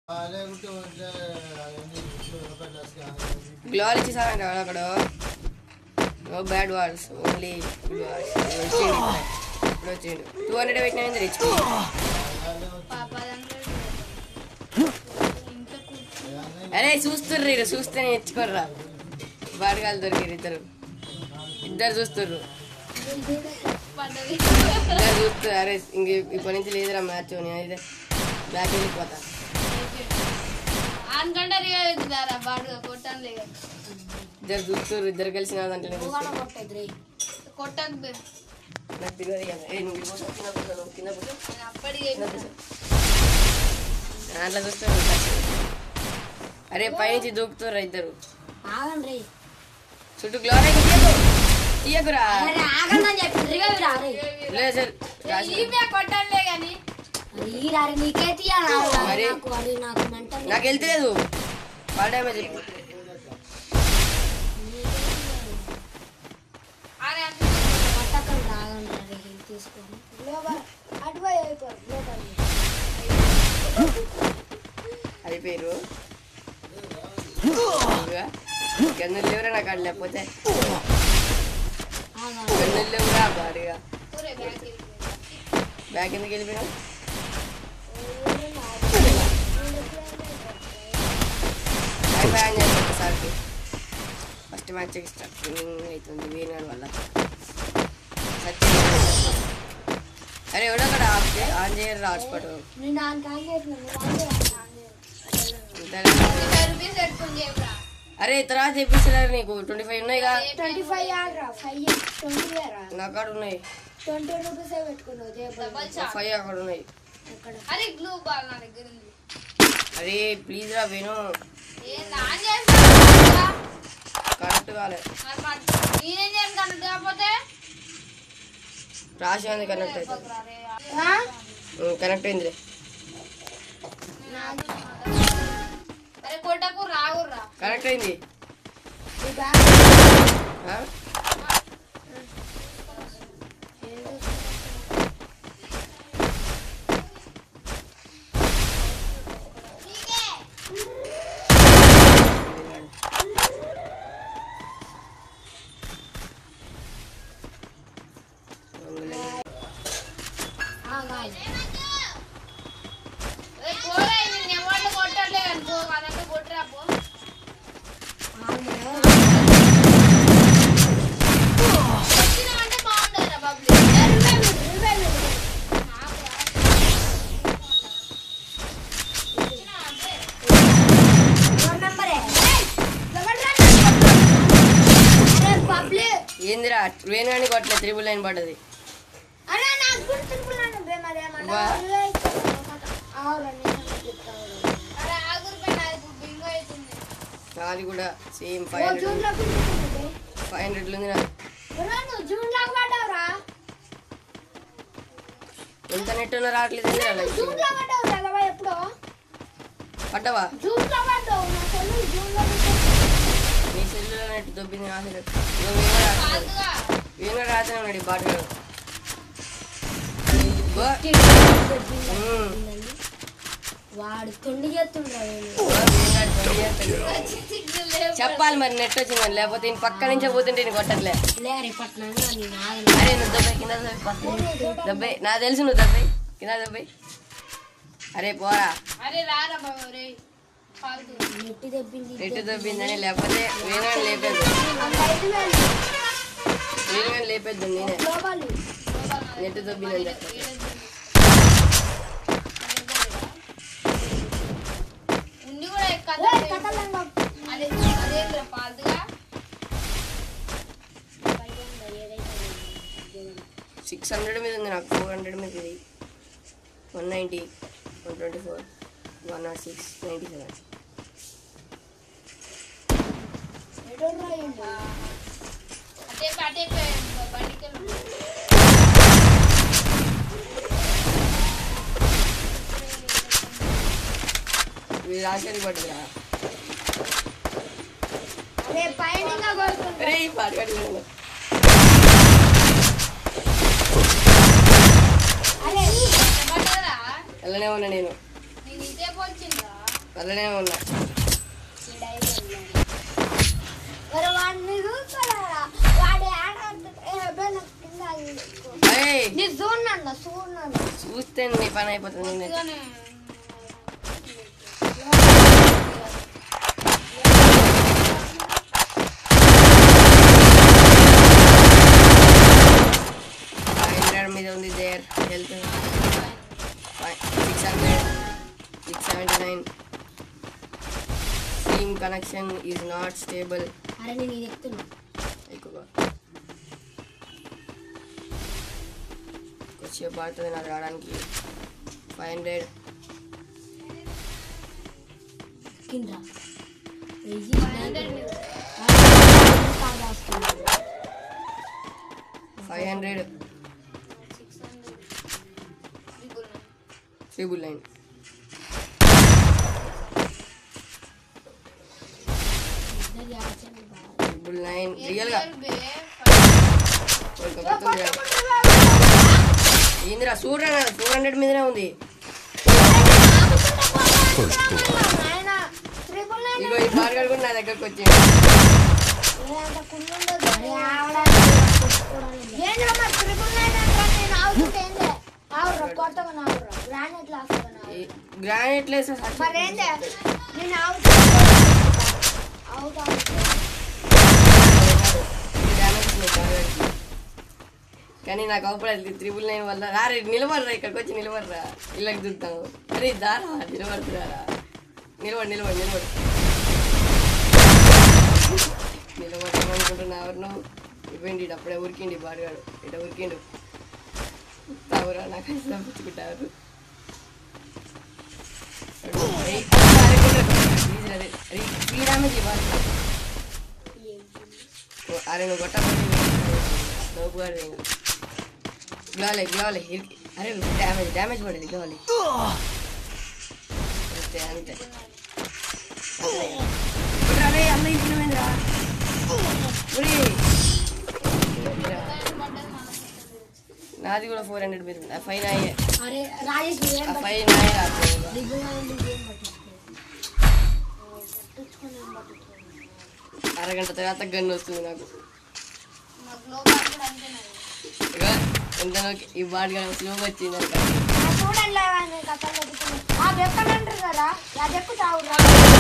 గ్లోల్ ఇచ్చేసారంట అక్కడ no bad walls only good walls వచ్చిండు ఇప్పుడు వచ్చిండు టూ హండ్రెడ్ పెట్టినా రిచ్ అరే చూస్తుర్రు ఇరు చూస్తే నేర్చుకోర్రా బాడగాలు దొరికారు ఇద్దరు ఇద్దరు చూస్తుర్రు ఇద్దరు చూస్తారు అరే ఇంక ఇప్పటి నుంచి లేదురా మ్యాచ్ నేనైతే బ్యాక్ వెళ్ళిపోతా అనుకుంటారు ఇక అవుతుందారా బాడుగా కొట్టాను లేదు ఇద్దరు చూస్తుర్రు ఇద్దరు కలిసి నాదంటే కొట్టకు నాకు తెలియదు ఇక. ఏ నువ్వు ఇటు కూర్చో, కింద కూర్చో, నువ్వు కింద కూర్చో, నేను అప్పటికే కింద కూర్చో. దాంట్లో చూస్తే అరే పైనుంచి దూకుతుర్రా ఇద్దరు ఆగండి రే చుట్టూ గ్లోరీ తీయకు తీయకురా అరే ఆగండి అని చెప్పి రిగవి రా రే లేదు సార్ రాసి- ఈమె కొట్టానులే కానీ ఈ రారి నీకే తీయాలి మరి? నాకు అది నాకు మెంటల్ నాకు వెళ్తలేదు వాళ్ళ డ్యామేజ్ చెప్పు అరే పట్టకండి రాగండి రా రే తీసుకొని అయిపోయారు గన్నులు లేవురా నాకు అక్కడ లేకపోతే ఆగండి గన్నులు లేవురా బాడిగా ఊరే బ్యాగ్ బ్యాగ్ ఎందుకు వెళ్ళిపోయినా బ్యాగ్ చేస్తాను ఒకసారికి ఫస్ట్ మ్యాచ్ స్టార్టింగ్ అవుతుంది వీనాడు వల్ల సత్యం. అరే ఎవడక్కడ ఆఫ్ చే- ఆన్ చేయరు హాట్స్పాట్ నేను ఆన్ కాల్ చేసినాను ఫైవ్ రూపీస్ పెట్టుకుని చెప్పరా అరే తర్వాత తెప్పిస్తున్నారు నీకు ట్వంటీ ఫైవ్ ఉన్నాయిగా ట్వంటీ ఫైవ్ ఆడరా ఫైవ్ ట్వంటీ వేరా నా కాడ ఉన్నాయి ట్వంటీ రూపీస్ పెట్టుకున్నావు డబల్ చేపలు షాట్ ఫైవ్ అక్కడ ఉన్నాయి అక్కడ అరే గ్లూ బాల్ నా దగ్గర ఉంది అరే ప్లీజ్ రా వేణు ఏం ఆన్ చేస్తా కరెక్ట్ కాలే నేనేం చేయాలి కరెక్ట్ కాకపోతే రాసి ఉంది కనెక్ట్ అయితే అరే కనెక్ట్ అయిందిలే అరే కొట్టకు రాగుర్రా కనెక్ట్ అయింది ఈ బ్యాగ్ ఆ? ఆగాలి అరే పోరా నేను ఎవరు కొట్టట్లే కానీ పో అదంతా కొట్టరా పో వచ్చినావంటే బాగుండదురా బబ్లీ ఏందిరా వేణు అని కొట్టలే త్రిబుల్ లైన్ పడ్డది వా. అరే ఆగురు పైన అది ఇప్పుడు బింగో అవుతుంది నాది కూడా same five hundred five hundred ఉంది నాది జూన్ లాగా పడ్డావురా ఎంత నెట్ ఉన్నా రావట్లేదు ఏందిరా లైఫ్ జూన్ లో పడ్డావు చదవా ఎప్పుడో పడ్డవా జూన్ లో పడ్డావు నా సెల్ జూన్ లో నీ సెల్లులో నెట్ దొబ్బింది నా సెల్ ఇగో వేణు రాస్తున్నాడు కాదుగా వేణు రాస్తూనే ఉన్నాడు ఈ బాటగాడు గో. ఉమ్. వాడు తొండి చేస్తుండ్రా వీళ్ళు. గో, వేణుగాడు పని చేస్తాడు. సిగ్నల్ లేవు చెప్పాలి మరి నెట్ వచ్చిందని లేకపోతే ఈయన పక్క నుంచే పోతుంటే నేను కొట్టట్లే లే రేపట్నంగా నేను ఆగను. అరే నువ్వు దెబ్బై కింద దెబ్బై పక్క దెబ్బై నా తెలుసు నువ్వు దెబ్బై కింద దెబ్బై అరే పోరా అరే రారా బాబు రే ఫాల్తూ నెట్టి దెబ్బింది నెట్ దొబ్బిందని లేకపోతే వేణుగాని లేపేద్దు ఐదు వేలు వేణుగాని లేపేద్దు నేనే గ్లోబల్ నెట్ దొబ్బిందని చెప్తా ఉండి కూడా ఎక్కాలి ఏయ్, కథలంగా అదే అదేంద్ర ఫాల్తుగా సిక్స్ హండ్రెడ్ మీద ఉంది నాకు ఫోర్ హండ్రెడ్ మీద ఇది one ninety one twenty four one not six ninety seven ఎడోడ్రా వీళ్ళు? అటే అటే బండికి వెళ్ళు. వీళ్ళు రాసేది పడుతుందా అరే పైన ఇంకా కొడుతుంది అరే ఈ పాడగాడి వేణు. అరే పడ్డదా వెళ్ళనే ఉన్నా నేను నేను ఇదే వచ్చిందా అలానే ఉన్నా మరి వాడిని చూస్తారా వాడు ఆడ కింద తీసుకో. ఏయ్, నీ జూన్ అన్న జూన్ అన్న చూస్తే నీ పని అయిపోతుంది నేను ఇదిగోనే. ఫైవ్ హండ్రెడ్ మీద ఉంది their health six hundred six seventy nine sim connection is not stable అరే నేను ఇది ఎక్కుతున్నా ఎక్కువగా కొద్దిసేపు పడుతుంది నాకు రావడానికి ఫైవ్ హండ్రెడ్ కింద ఫైవ్ హండ్రెడ్ ఇదిగోనే. ట్రిబుల్ నైన్ ట్రిబుల్ నైన్ రియల్గా బే, ఏందిరా చూడరా ఫోర్ హండ్రెడ్ మీదనే ఉంది ఆయన త్రిపుల్ నైన్ ఇగో ఈ మార్గాడు కూడా నా దగ్గరకు వచ్చింది ఏదంటే కుళ్ళు ఉండదు. ఏంద్రా మరి త్రిపుల్ నైన్ అంటే నేను ఆవుతుంటే ఏందే? ఆవురా, కొత్తగా నావురా. గ్రానైట్ లాగా నావురా. గ్రానైట్ లేసా మరి ఏందే? నేను ఆవుతుంటే ఆవుతా కానీ నాకు అవపడదు త్రిబుల్ నైన్ వల్ల రారే నిలబడరా ఇక్కడికి వచ్చి నిలబడరా ఇళ్ళకి చూద్దాం అరే దారా నిలబడుతున్నారా నిలబడి నిలబడి నిలబడి నిలబడతాం అనుకుంటున్నా ఎవరినో ఇవ్వండి ఈడు అప్పుడే ఉరికిండి బాడగాడు ఇట ఉరికిండు తావురా నాకు అసలు పుచ్చుకుంటారు త్రీ డ్యామేజ్ ఇవ్వాలి అరే నువ్వు కొట్టకపోతే నోపు గారు గ్లోలే గ్లోలే అరే డ్యామేజ్ డ్యామేజ్ పడేది గ్లోలే అంతే అంతే అరే అమ్మ ఇంటిరా నాది కూడా ఫోర్ హండ్రెడ్ మీద ఉంది ఆ ఫైవ్ నాయే అరే రాజేష్ నువ్వు ఏం ఆ ఫైవ్ నాయే రాదు త్రిపుల్ నైన్ నువ్వేం పట్టించుకో. పట్టించుకొని ఏం పట్టించుకో. అరగంట తర్వాత గన్ను వస్తుంది నాకు నాకు లోపల కూడా అంతేనాది. ఇక ఎంత ఈ బాడీ స్లోగా వచ్చింది నాకు ఆ చూడండి లేవని కథలు చెబుతున్నాను. ఆ వెప్పన్ అంటారు కదా అది ఎక్కుతావురా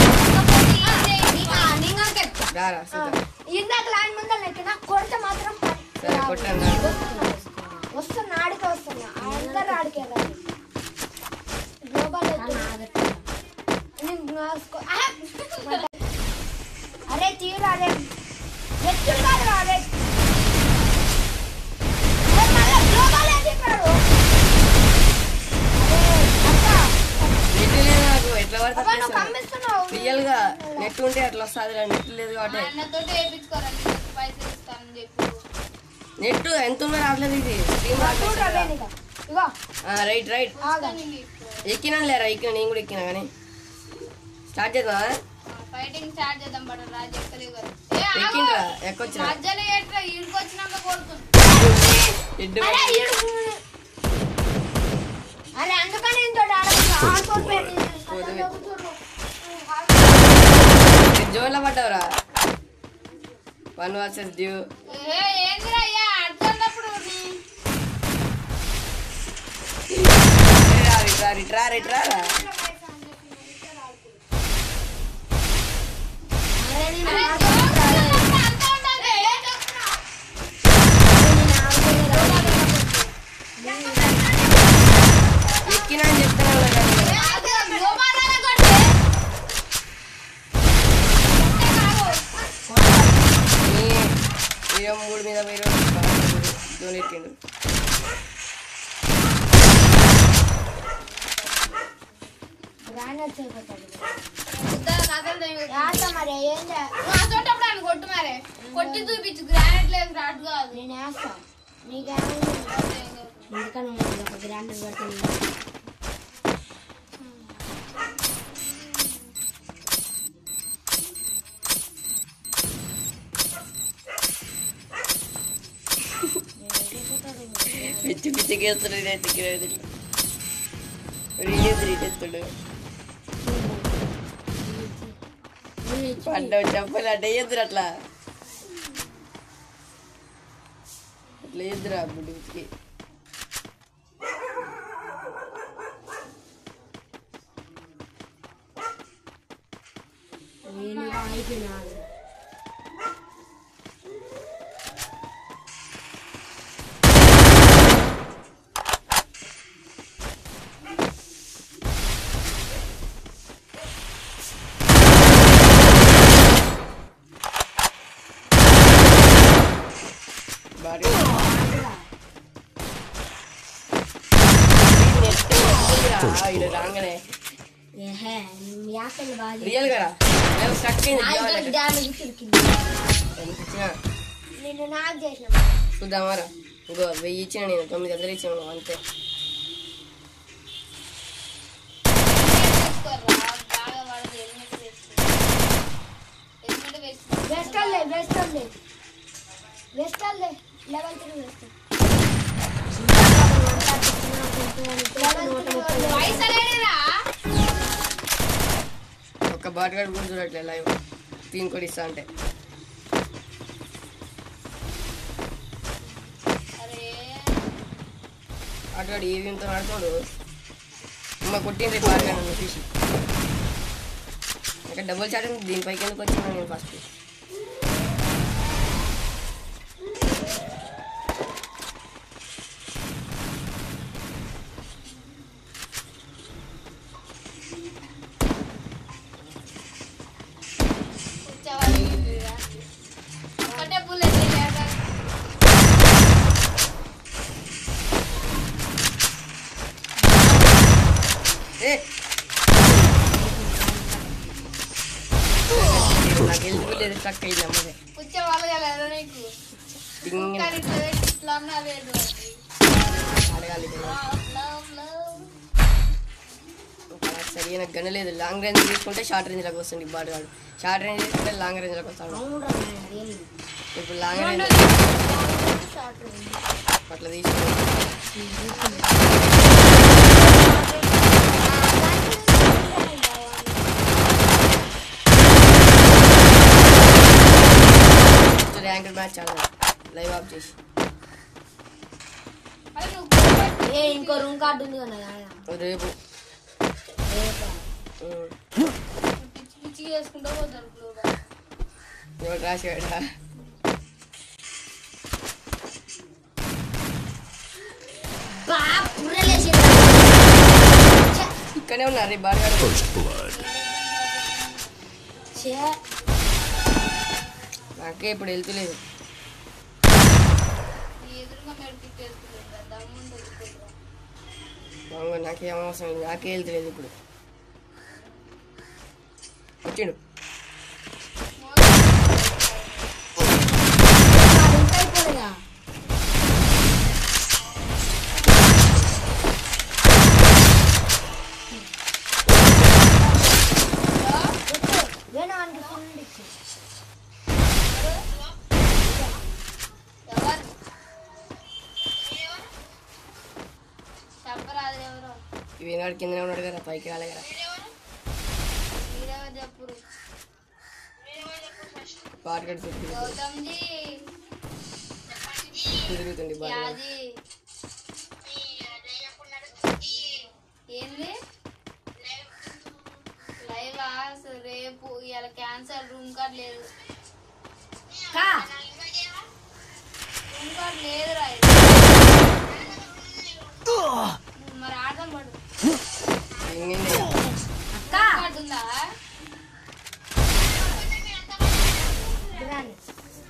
రారా చూద్దాం ఇందాక లాంటి ముందర నెక్కిన కొడితే మాత్రం ప- సరే, కొట్టండి. వస్తున్నా, వస్తున్నా ఆడికే వస్తున్నా అందరు ఆడికే రాదు గ్లోబల్ ఎత్తు. నేను రాసుకో- ఆహా! అరే తీరు అరే ఎత్తుడు కాదు అరే అరే మళ్ళా గ్లోబల్ ఎత్తినాడు. అరే, అక్క, నెట్ లేదు నాకు ఎట్లా అబ్బా, నువ్వు పడితే కమ్మిస్తున్నావు. రియల్ గా నెట్ ఉంటే అట్లా వస్తుంది నెట్ లేదు మా కాబట్టి అన్నతోటి వేయించుకోరా నీకు పైసలు ఇస్తానని చెప్పు నెట్ ఎంత ఉన్నా రావట్లేదు ఇది స్క్రీన్ ఇగో చూడు రా వేణిక. ఇగో రైట్ రైట్ ఆగా ఎక్కినా లేరా ఎక్కినా నేను కూడా ఎక్కినా కానీ స్టార్ట్ చేద్దామా ఫైటింగ్ స్టార్ట్ చేద్దాం బట్ రాజు ఎక్కలేవు కదా ఏ, ఆగు. ఎక్కిండ్రా ఎక్కొచ్చినా మధ్యలో ఏట్రా ఈడికి వచ్చినాక కోరుతుంది ఎడ్డు అరే ఈడు- అరే అందుకని ఇంత ఆడుకోని పెట్టి పోదువే. జోన్లో పడ్డావురా వన్ వర్సెస్ డ్యూ ఏ ఏందిరా అయ్యా అడుగుతున్నప్పుడు రిట్రా రిట్రా రిట్రా రా అరే నేను అరే, ఆడుకుంటా. జోకులు అంతా ఉండాలి. ఎక్కినా అని చెప్తున్నా కానీ ఏ, అది లోపాలాగా కొట్టే. నీ వీడియో మూడు మీద మీరు జోన్ ఎక్కిండు గ్రానైట్ చేయబోతాడు. ఉత్తర కథలు తెగ- యాత మరి ఏం చే- నువ్వు అసోటప్పుడు ఆయన కొట్టు మరి కొట్టి చూపించు గ్రానైట్ లేదు రాటు కాదు నేను వేస్తా నీకేమైంది ఎందుకని ఒక గ్రానైట్ పెడుతుంది పిచ్చి పిచ్చికి వేస్తున్నాడు ఇదైతే రిలీజ్ రీటెత్తుడు పడ్డావు చెప్పలే అట్లా వేయద్దురు అట్లా అట్లా వేయద్దురా బుడ్డికి బాగా ఇది రాగానే యాసలు బాగా రియల్ గా స్టక్ అయింది డ్యామేజ్ చిరికింది ఎంత ఇచ్చినా నిన్ను నాకు చేసిన చూద్దామారా ఇంకో వెయ్యి ఇచ్చిన నేను తొమ్మిది వందలు ఇచ్చాను అంతే బాగా పడదు హెల్మెట్ వేసుకో హెల్మెట్ వేసుకో వెస్టర్లే వెస్టర్లే వెస్టర్లే లెవెల్ త్రీ వెస్టర్ పైసలేడురా ఒక్క బాటగాడు కూడా చూడట్లే లైవ్ తీన్ కూడా ఇస్తా అంటే అరే ఆటగాడు ఏ వింతో ఆడుతాడు అమ్మ కొట్టిండ్రి బాటగాడు నన్ను చూసి ఇంకా డబుల్ చాట్ ఉంది దీనిపైకి ఎందుకు వచ్చినా నేను ఫస్ట్ కూర్చోవాలి ఒకటే బుల్లెట్ లేదా ఏ నాకు వెళ్ళిపోలేదు స్టక్ అయింది అమ్మదే కూర్చోవాలి కదా నీకు టింగ్ కానీ ఇట్లా పెట్టి ఇట్లా అన్నా లేదు అడగాలి కదా. లవ్ లవ్ అలా సరైన గన లేదు లాంగ్ రేంజ్ తీసుకుంటే షార్ట్ రేంజ్ లోకి వస్తుంది బాటగాడు షార్ట్ రేంజ్ తీసుకుంటే లాంగ్ రేంజ్ లోకి వస్తాడు ఇప్పుడు లాంగ్ రేంజ్ అట్లా తీసుకుంటే ర్యాంక్ మ్యాచ్ ఆడదాం లైవ్ ఆఫ్ చేసి అరే నువ్వు ఏ ఇంకో రూమ్ కార్డు ఉంది కదా నాయన. రేపు రేపా? ఉమ్, పిచ్చి పిచ్చి చేసుకుంటూ పోతారు గ్లోబా ఎవరు రాశాడా బా, పుర్రెలేసిండు. ఛే, ఇక్కడే ఉన్నారు రే బాటగాడు First blood. ఛే. నాకే ఇప్పుడు వెళ్తలేదు నీ ఎదురుగా మెడికిట్ వేసుకుంటుంది దమ్ముంది వెళ్ళిపోతురా బాగా నాకేం అవసరం లేదు నాకే వెళ్తలేదు ఇప్పుడు వచ్చిండు వాడు ఇంకా అయిపోలేదా? వేణు వానికి ఫుల్ ఇచ్చి. ఎవరు చెప్పరాదు ఎవరు ఈనాడు కిందనే ఉన్నాడు కదా పైకి రాలే కదా మీరెవరు చెప్పురు బాటగాడు చుట్టూ గౌతమ్జీ తిరుగుతుంది బాటగాడు యాది ఏంది లైవ్ అసలు రేపు ఇవాళ క్యాన్సర్ రూమ్ కార్డ్ లేదు కా. రూమ్ కార్డ్ లేదురా మరి ఆడదాం పడు ఇంగింది అక్క. కార్డు ఉందా ఇదిరాని.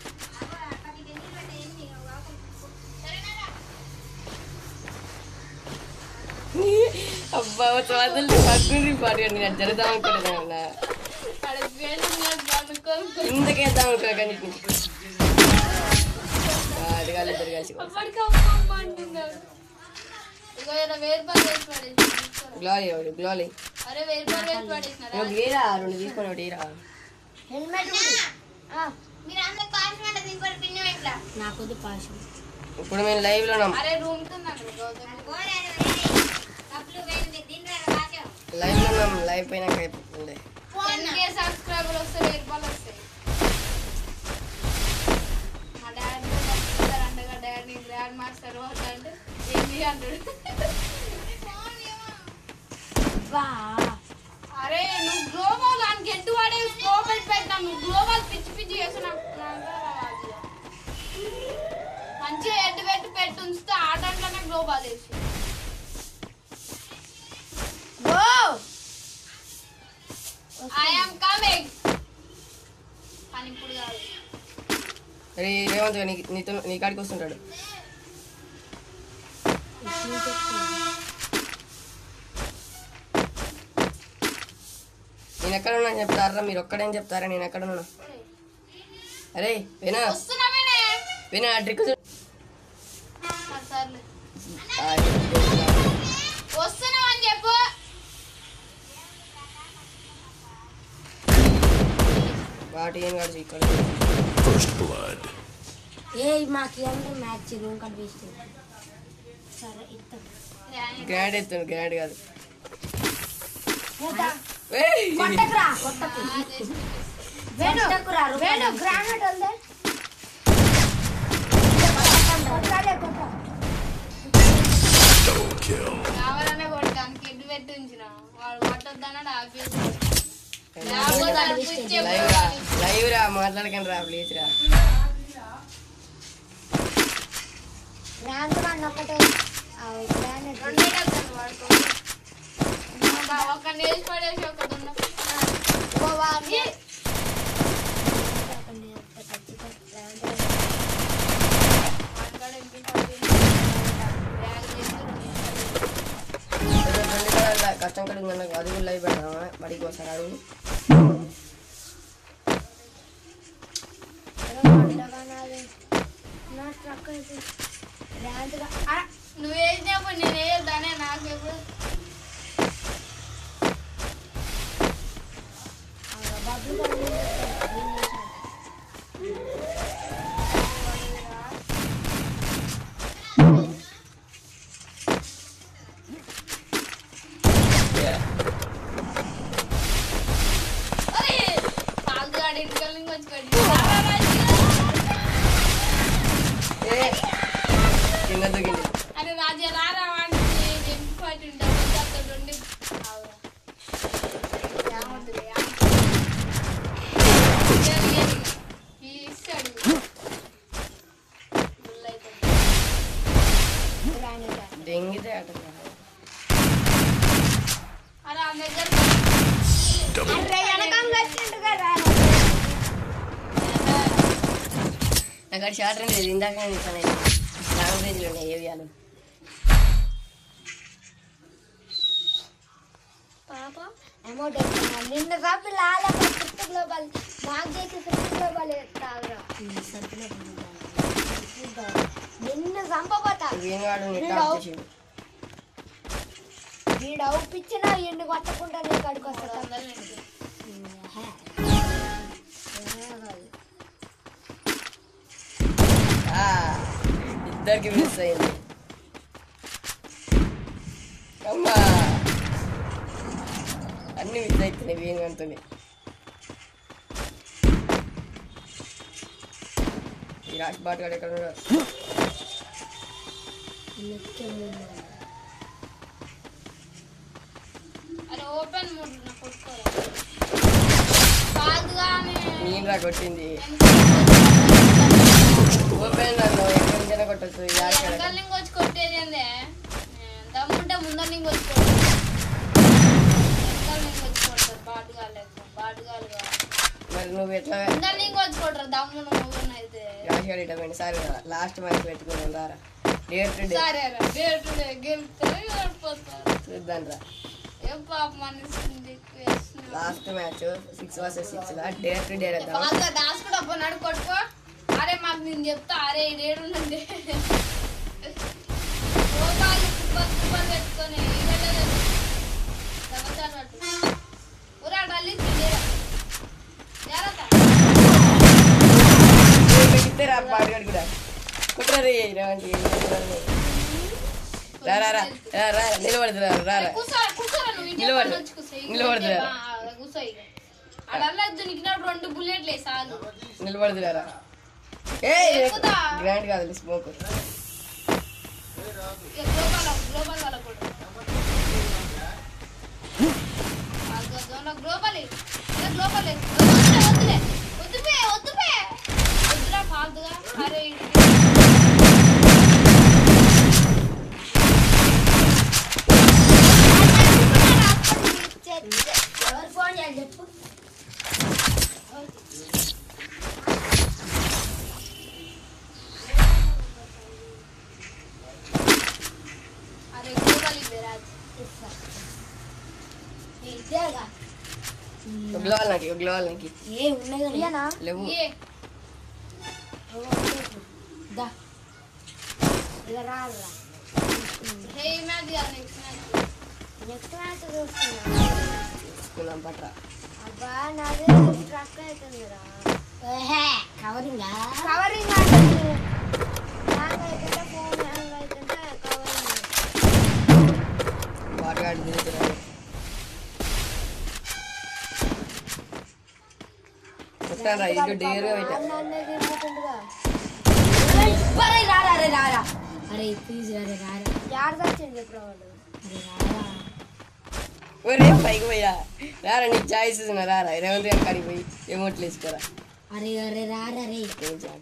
అబ్బా చదువులు పట్టుకుని పాటగాడు నేను అది జరుగుదాం అనుకుంటున్నా అక్కడ వేసుకున్నాడు పడుకో ఇంతకేద్దాం అనుకో కానీ అడగాలి ఇద్దరు కలిసి అప్పటికి అమ్మ అంటున్నాడు ఇగో ఇలా వేరు పని వేసి పడేసి గ్లాలీ వాడు గ్లాలీ అరే వేరు పని వేసి పడేసినారా నువ్వు లేరా రెండు తీసుకొని ఒకటి ఇరా హెల్మెట్ ఉంది. ఆ, మీరు అందరు కాల్చినట్టు దీనిపై పిన్ని ఇట్లా నాకొద్దు పాశం ఇప్పుడు మేము లైవ్ లో ఉన్నాం అరే రూమ్ తున్నాను గౌతమ్ లైవ్ లో ఉన్నాం లైవ్ పైన అయిపోతుంది టెన్ కే సబ్స్క్రైబర్ వస్తే వేరు జీ అంటాడు వా అరే నువ్వు గ్లోబల్ దానికి ఎట్టు వాడే స్కోప్ పెట్టి పెట్టినా నువ్వు గ్లోబల్ పిచ్చి పిచ్చి చేస్తున్నా మంచిగా ఎడ్డు పెట్టి పెట్టి ఉంచితే ఆటంట్లోనే గ్లోబల్ వేసి గో ఐఎమ్ కమింగ్ కానీ ఇప్పుడు కాదు అరే రేవంత్ నీ నీతో నీ కాడికి వస్తుంటాడు నేను ఎక్కడ ఉన్నా చెప్తారా మీరు ఒక్కడేం చెప్తారా నేను ఎక్కడ ఉన్నా అరే వినా వస్తున్నామేనే వినా ఆ ట్రిక్ చూ- సర్లే ఆ, వస్తున్నామని చెప్పు వాటి ఏం కాదు ఇక్కడ First blood. ఏ మాకు ఏమంటే మ్యాచ్ రూమ్ కనిపిస్తుంది సరే ఇస్తాం గ్రాండ్ ఎత్తాను గ్రాండ్ కాదు మూత. ఏయ్! కొట్టకురా కొట్టకు వేణు వేణు గ్రానైట్ ఉంది కొట్టాలే కొట్ట Double kill. కావాలనే కొట్టడానికి ఎడ్డు పెట్టి ఉంచిన వాడు కొట్టొద్దన్నాడు ఆపేసి లేకపోతే అది పిచ్చి లైవ్ రా లైవ్ రా మాట్లాడకండి రా ప్లీజ్ రా గ్రాండ్ వన్ ఒకటే గ్రానైట్ రెండే డబ్బులు వాడుకో ఒక నేసి పడేసి ఒకటి ఉన్న గోవాని వాడికాడ ఎంపీ పడింది. బ్యాగ్ చేసి కొంచెం ఫ్రెండ్ కూడా కష్టం కూడా ఉందన్న అది కూడా లైవ్ పెడదామా బడికి వస్తారు అడుగు నువ్వు వేసినప్పుడు నేను వేయొద్దానే నాకు ఎప్పుడు అరే పాలతో ఆడి ఇంటికి నుంచి వచ్చి పెట్టి ఏ కింద దూకింది అరే రాజా రారా వాడిని ఎంపీ పార్టీ ఉంటుంది అక్కడ ఉండి ఆవురా. ఏమవుతుంది, ఏమవుతుంది? ఈ ఇస్తాడు గుల్లైతుంది. దెంగితే అట అరే ఆ దగ్గర Double నాకు అక్కడ షార్ట్ రేంజ్ లేదు ఇందాక నేను ఇస్తాను లాంగ్ రేంజ్లో ఉన్నాయి ఏవియాలు పాప అమౌంట్ నిన్న కాపీ లాల ఫిఫ్త్ గ్లోబల్ మాకు చేసి ఫిఫ్త్ గ్లోబల్ తాగరా నిన్ను చంపబోతా వీణు వాడు నెట్ వీడు ఆఫ్ అవుట్. చేసిండు వీడు అవుపిచ్చిన ఎండు కొట్టకుండా నీ కడికి మూడు వస్తా వందలు నిండు. ఆ, ఇద్దరికి మిస్ అయింది అమ్మా అన్ని మిస్ అవుతున్నాయి వీణు అంటుంది ఈ రాసి బాటగాడు ఎక్కడ ఉన్నాడు అరే ఓపెన్ మూడు నా కొట్టుకోరా కాదు కానీ నేను రా కొట్టింది ఓపెన్ నన్ను ఎక్కడి నుంచైనా కొట్టచ్చు ఈ రాసి వెనకాల నుంచి వచ్చి కొట్టేది ఏందే దమ్ముంటే ముందర నుంచి వచ్చి కొడతారు వెనకాల నుంచి వచ్చి కొడతారు బాటుగాలు ఎక్కువ బాటుగాలు కాదు మరి నువ్వు ఎట్లా ముందర నుంచి వచ్చి కొడతారు దమ్మును మొగుడు అయితే రాసి ఇటమైన సరే లాస్ట్ మ్యాచ్ పెట్టుకుని రారా డేట్ టు డే సరే రా డే టు డే గెలుస్తారు ఓడిపోతారు చూద్దాం రా ఏం పాపం అనిస్తుంది last match six versus six లా డేట్ టు డే వేద్దాం బాగా దాస్ కూడా పోనాడు కొట్టుకో అరే మాకు నేను చెప్తా అరే ఇదేడు ఉందండి రూపాయలు కుప్పలు కుప్పలు పెట్టుకొని సంవత్సరాలు ఊరా డల్లి తినేరా జాగ్రత్త ఇస్తే రా పాడుగాడు కూడా కుట్రది రేవంటి రా రా రా రా రా నిలబడుతురా రా రా కూర్చోరా కూర్చోరా నువ్వు ఇటే నిలబడు. వచ్చి కూర్చో ఇక నిలబడుతురా. ఇటే బా, కూర్చో ఇక అడల్లా దునికినప్పుడు రెండు బుల్లెట్లు చాలు నిలబడుతురా రా ఏ ఎక్కుతా. గ్రాండ్ కాదు స్మోక్ ఎక్కువ అలా గ్లోబల్ ఇలా గ్లోబల్ వద్దులే వద్దులే వద్దుపే వద్దుపే వద్దురా ఫాల్తుగా అరే ఎవరు ఫోన్ చేయాలి చెప్పు అరే గ్లోబల్ ఇవ్వే రాజు ఇదేగా గ్లోవల్ నాకు గ్లోవల్ నాకు ఏ ఉన్నాయి కానీ ఇయ్యనా? లేవు ఏ ఓ, లేదు. దా ఇక రాదురా హే మ్యాచ్ కాదు నెక్స్ట్ మ్యాచ్ నెక్స్ట్ మ్యాచ్ చూస్తున్నా తీసుకుందాం పట్రా అబ్బా నాది ట్రక్ అవుతుందిరా కవరింగ్ కవరింగ్ అంటే హ్యాంగ్ అవుతుంటే ఫోన్ హ్యాంగ్ అవుతుంటే కవరింగ్ వాటగాడు తిరుగుతున్నాడు చెప్తాను రా ఇది డేర్గా పెట్టా నన్నే తిరుగుతుండగా అరే రారా అరే రారా అరే ప్లీజ్ అరే రారా యాడ తెచ్చింది చెప్పు వాడు అరే రారా ఒరే పైకి పోయా రారా నీకు చాయిస్ ఇస్తున్నా రారా రేవంత్ గారి కాడికి పోయి ఎమోట్లు వేసుకోరా అరే అరే రారా రే ఏం చేయాలి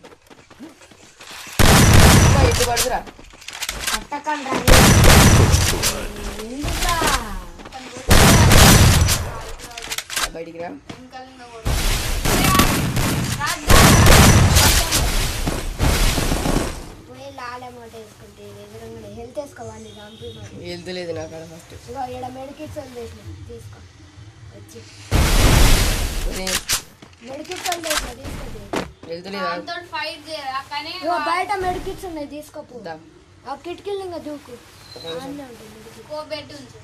అమ్మా, ఇటు పడుతురా పట్టకండి రా ఎందుకురా బయటికి రా ఇంకా కూడా పోయి లాలమాట వేసుకుంటే ఎదురుగా హెల్త్ వేసుకోవాలి చంపి మరి వెళ్తలేదు నాకు అక్కడ ఫస్ట్ ఇగో ఇక్కడ మెడికిట్స్ అని చేసిన తీసుకో వచ్చి మెడికిట్స్ అని చేసిన తీసుకో వెళ్తలేదా దాంతో ఫైట్ చేయరా కానీ ఇగో బయట మెడికిట్స్ ఉన్నాయి తీసుకోపో దా. ఆ కిటికీలు ఇంకా దూకు అన్నీ ఉంటాయి మెడికిట్ కోబెట్ ఉంచు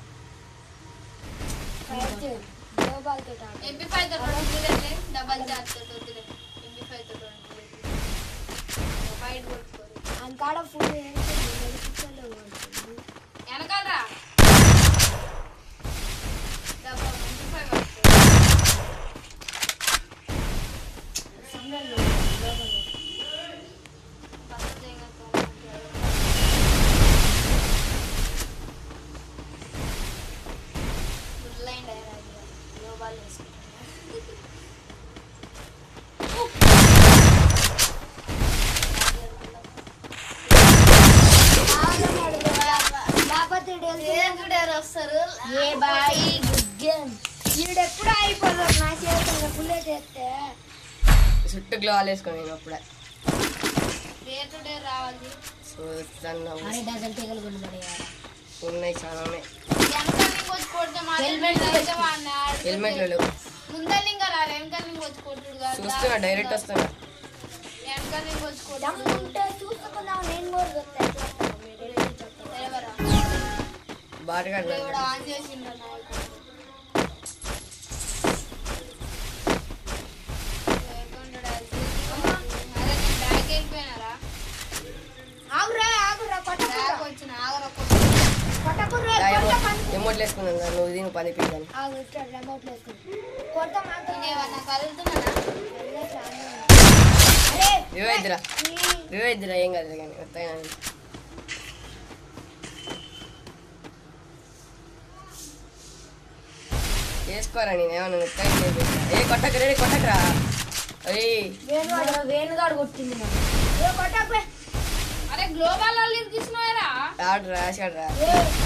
ఫైట్ చేయి గ్లోబాల్తో ఆడు. ఎంపీ ఫైవ్ తో రెండు చూడండి డబల్ చార్జ్ తో వద్దులే ఎంపీ ఫైవ్ తో రెండు ఫైట్ కొట్టుకోరు ఆయన కాడ ఫుడ్ మెడికిట్స్ ఉంటుంది వెనకాలరా డబ్బా ఎంపీ ఫైవ్ సిగ్నల్ గ్లోబల్ లేకపోతే ఈడు వెళ్తే వస్తారు ఏ బాయ్ ఈడెప్పుడు అయిపోతారు నా చేతుల్లో ఫుల్లే చేస్తే చుట్టూ గ్లోవాల్ వేసుకోండి నేను అప్పుడే డే టు డే రావాలి చూస్తాను అరే డజన్ తీగలు కొన్ని పడేయారా ఉన్నాయి చాలా ఉన్నాయి వెనకాల నుంచి వచ్చి కొడితే Helmet అయితే వాడిని ఆడు- హెల్మెట్లు లేవు ముందర ఇంకా రా వెనకాల నుంచి వచ్చి కొట్టుడు కాదు చూస్తున్నా డైరెక్ట్ వస్తున్నా వెనకాల నుంచి వచ్చి కొట్టుడు దమ్ముంటే చూసుకుందాం నేను కూడా చెప్తా ఎట్లా వస్తావో మీరు ఎట్లా చెప్తారో. ఎవరా బాటగాడు దేవుడు ఆన్ చేసిండు నాయకుడు. లేకుంటే అది. అరే నేను బ్యాగ్ వెళ్ళిపోయినారా ఆగురా ఆగురా కొట్టకురా బ్యాగ్ వచ్చిన ఆగర కొట్టకురా కొట్ట పని ఎమోట్లు వేసుకున్నాను కదా, నువ్వు దీని పని పీకాను ఆగు ఇక్కడ రిమోట్ వేసుకుని కొడతా మాత్రం నేనేమన్నా కలుగుతున్నానా అరే రివైద్రా ఈ రివైద్రా ఏం కాదు కానీ వస్తాయి వేసుకోరా నేను ఏమన్నా వస్తాయి ఏ కొట్టకు రే కొట్టకురా అరే వేణుగాడు వేణుగాడు కొట్టింది నన్ను ఏ కొట్టకు అరే గ్లోబల్ వాళ్ళు ఇరికిస్తున్నారా ఆడు రా ఆశాడు రా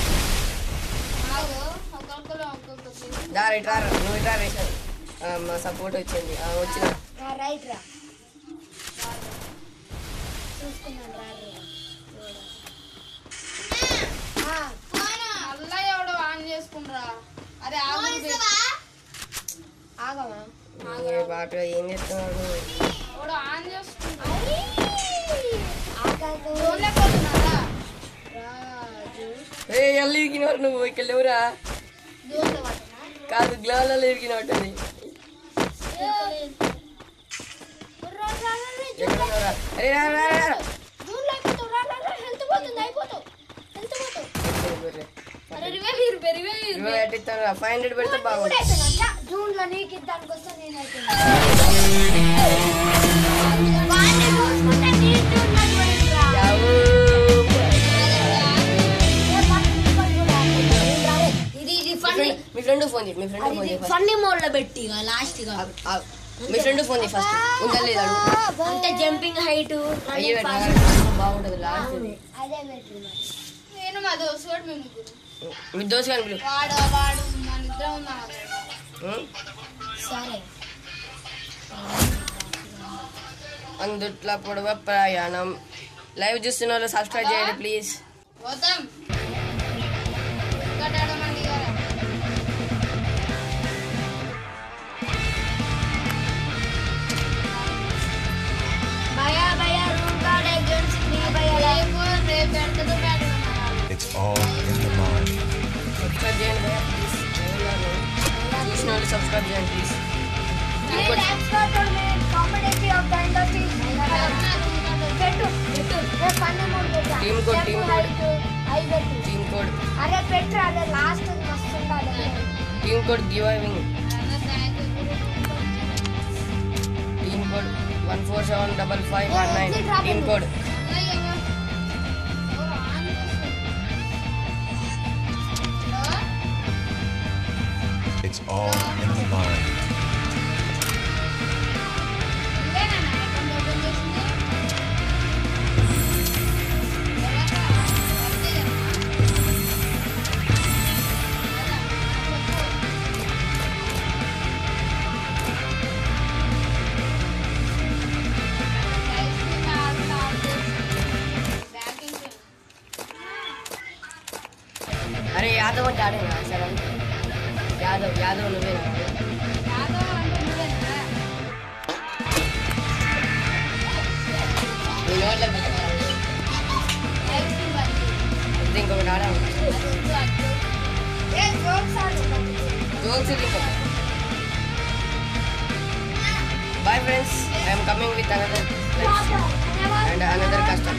ఆగు ఒక్కొక్కరు ఒక్కొక్కరు దా ఇట్రా రా, నువ్వు ఇట్రా రేషన్ మా సపోర్ట్ వచ్చింది ఆ, వచ్చిన రా రైట్ రా చూసుకున్నాను రా రా. ఆ, అల్లా ఎవడో ఆన్ చేసుకుండ్రా అరే ఆగు ఆగమా ఏ బాట ఏం చేస్తున్నాడు ఎవడో ఆన్ చేసుకుంటా ఆగదు చూడలేకపోతున్నారా రాజు ఏ ఎల్లు ఇరికినవారు నువ్వు ఇక్కడ లేవురా జోన్లో పట్టినా కాదు గ్లౌలలో ఇరికినట్టుంది రా, రా, రా, రా. ఎక్కడ ఉన్నావురా? అరే రా రా రా, రా జూన్లో అయిపోతావు రా రా రా హెల్త్ పోతుంది అయిపోతావు హెల్త్ పోతావు అరే రివైవ్ ఇరు రివైవ్ ఇరు ఇరవై ఎట్టిస్తాను ఫైవ్ హండ్రెడ్ పెడితే బాగుంది జూన్ లో నీకు ఇద్దానికి వస్తే నేను యావూ. ఇది ఇది మీ ఫండ్ ఫ్రెండ్ మీ ఫ్రెండ్ ఫ్రెండ్ ఫోన్ చేయి మీ ఫ్రెండ్ ఫోన్ చేయి ఫస్ట్ ఫన్నీ మోడ్ లో పెట్టి లాస్ట్ గా ఆగు, ఆగు. మీ ఫ్రెండ్ ఫోన్ చేయి ఫస్ట్ ఉందా లేదా అడుగు అంటే జంపింగ్ హైట్ అయ్యే బాగుంటుంది లాస్ట్ అదే పెట్టిన నేను మా దోస్తు కూడా మేము ముగ్గురు మీ దోశ కానీ పిలువు వాడు వాడు మన ఇద్దరం ఉందాం అక్కడ ఉం? సరే అందుట్ల పొడవ ప్రయాణం లైవ్ చూస్తున్న వాళ్ళు సబ్స్క్రైబ్ చేయండి ప్లీజ్ పోతాం కట్టాడమండి కదా భయ భయ రూమ్ కార్డ్ ఏజెంట్స్ ఫ్రీ భయ రేపు రేపు పెడతాడు పెట్టడం It's all in the mind. Subscribe చేయండి భయ్యా ప్లీజ్ చూసిన వాళ్ళు సబ్స్క్రైబ్ చేయండి ప్లీజ్ నేను expert competitive of the industry పెట్టు పెట్టు రేపు పన్ను మూడు పెట్టా Team code, team code. అవి పెట్టు టీమ్ కోడ్ అరే పెట్టు అదే లాస్ట్ మస్తు ఉండాలి టీమ్ కోడ్ గివ్ అవింగ్ team code one four seven double five one nine team code It's all in the mind. అరే యాదవ్ అంటే ఆడే సరే యాదవ్ యాదవ్ నువ్వే నీ నోట్లో పెట్టాలి ఇది ఇంకొకటి ఆడా ఏ జోక్స్ ఆడు జోక్స్ ఇది ఇంకొకటి boy friends I'm coming with another and another customer